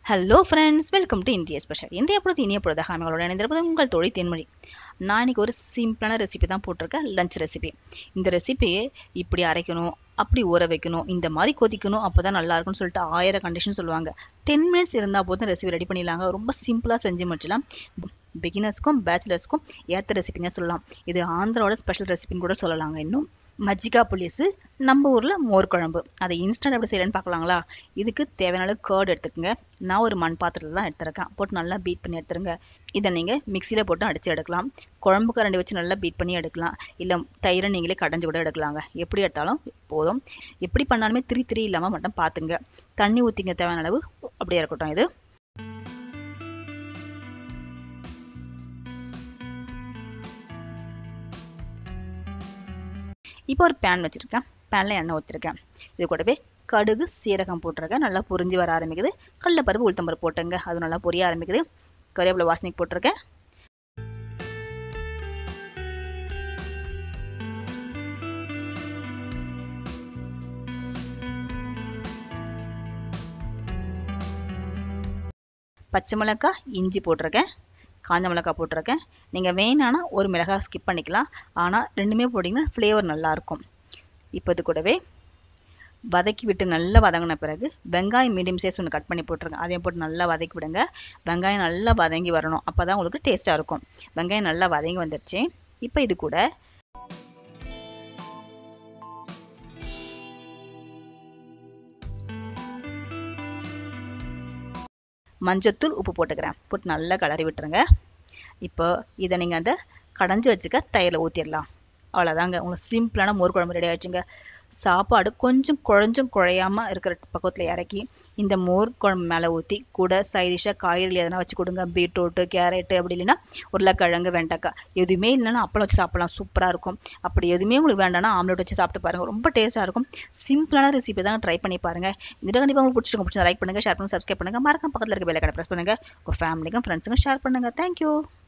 hello friends welcome to India special இந்திய பொழுது இனிய பொழுதாக அமைகளோட இணைந்திருப்பது உங்கள் தொழில் தென்மொழி நான் இன்னைக்கு ஒரு சிம்பிளான ரெசிபி தான் போட்டிருக்கேன் லஞ்ச் ரெசிபி இந்த ரெசிபியை இப்படி அரைக்கணும் அப்படி ஊற வைக்கணும் இந்த மாதிரி கொதிக்கணும் அப்போ தான் நல்லா இருக்கும்னு சொல்லிட்டு ஆயிரம் கண்டிஷன் சொல்லுவாங்க டென் மினிட்ஸ் இருந்தால் போதும் ரெசிபி ரெடி பண்ணிடலாங்க ரொம்ப சிம்பிளாக செஞ்சு முடிச்சலாம் பிகினர்ஸ்க்கும் பேச்சுலர்ஸ்க்கும் ஏற்ற ரெசிபிங்க சொல்லலாம் இது ஆந்திராவோட ஸ்பெஷல் ரெசிபின்னு கூட சொல்லலாங்க இன்னும் மஜ்ஜிகா புளிசு நம்ம ஊரில் மோர் குழம்பு அதை இன்ஸ்டன்ட் எப்படி செய்யலன்னு பார்க்கலாங்களா இதுக்கு தேவையான அளவு கேர்டு எடுத்துக்கோங்க நான் ஒரு மண் பாத்திரத்தில் தான் எடுத்துருக்கேன் போட்டு நல்லா பீட் பண்ணி எடுத்துருங்க இதை நீங்கள் மிக்சியில் போட்டு அடித்து எடுக்கலாம் குழம்பு கரண்டி வச்சு நல்லா பீட் பண்ணி எடுக்கலாம் இல்லை தயிரை நீங்களே கடைஞ்சி கூட எடுக்கலாங்க எப்படி எடுத்தாலும் போதும் எப்படி பண்ணாலுமே திரி திரி இல்லாமல் மட்டும் பார்த்துங்க தண்ணி ஊற்றிங்க தேவையான அளவு அப்படியே இருக்கட்டும் இது இப்போ ஒரு பேன் வச்சுருக்கேன் பேனில் எண்ணெய் ஊற்றிருக்கேன் இது கூடவே கடுகு சீரகம் போட்டிருக்கேன் நல்லா புரிஞ்சு வர ஆரம்பிக்குது கடலப்பருப்பு உளுத்தம்பருப்பு போட்டுங்க அது நல்லா பொரிய ஆரம்பிக்குது கறிவேப்பிலை வாசனைக்கு போட்டிருக்கேன் பச்சை மிளகாய் இஞ்சி போட்டிருக்கேன் காஞ்ச மிளகாய் போட்டிருக்கேன் நீங்கள் வேணான்னா ஒரு மிளகாய் ஸ்கிப் பண்ணிக்கலாம் ஆனால் ரெண்டுமே போட்டிங்கன்னா ஃப்ளேவர் நல்லாயிருக்கும் இப்போ இது கூடவே வதக்கி விட்டு நல்லா வதங்கின பிறகு வெங்காயம் மீடியம் சைஸ் ஒன்று கட் பண்ணி போட்டுருங்க அதையும் போட்டு நல்லா வதக்கி விடுங்க வெங்காயம் நல்லா வதங்கி வரணும் அப்போ தான் உங்களுக்கு டேஸ்ட்டாக இருக்கும் வெங்காயம் நல்லா வதங்கி வந்துடுச்சு இப்போ இது கூட மஞ்சத்தூள் உப்பு போட்டுக்கிறேன் போட்டு நல்லா கிளறி விட்டுருங்க இப்போ இதை நீங்கள் அந்த கடைஞ்சி வச்சுக்க தயிரில் ஊற்றிடலாம் அவ்வளோதாங்க உங்களுக்கு சிம்பிளான மோர் குழம்பு ரெடி ஆகிடுச்சுங்க சாப்பாடு கொஞ்சம் குழஞ்சும் குழையாமல் இருக்கிற பக்கத்தில் இறக்கி இந்த மோர் குழம்பு மேலே ஊற்றி கூட சைடிஷாக காய்கறி எதனா வச்சு கொடுங்க பீட்ரூட்டு கேரட்டு அப்படி இல்லைன்னா உருளைக்கிழங்கு வெண்டைக்காய் எதுவுமே இல்லைன்னா அப்பளம் வச்சு சாப்பிடலாம் சூப்பராக இருக்கும் அப்படி எதுவுமே உங்களுக்கு வேண்டாம்னா ஆம்லெட் வச்சு சாப்பிட்டு பாருங்கள் ரொம்ப டேஸ்ட்டாக இருக்கும் சிம்பிளான ரெசிபி தான் ட்ரை பண்ணி பாருங்கள் இந்த கண்டிப்பாக உங்களுக்கு பிடிச்சிருக்கும் பிடிச்சா லைக் பண்ணுங்கள் ஷேர் பண்ணுங்கள் சப்ஸ்கிரைப் பண்ணுங்கள் மறக்காம பக்கத்தில் இருக்க பெல்லைக்கடை ப்ரெஸ் பண்ணுங்கள் உங்கள் ஃபேமிலிக்கும் ஃப்ரெண்ட்ஸுக்கும் ஷேர் பண்ணுங்கள் தேங்க்யூ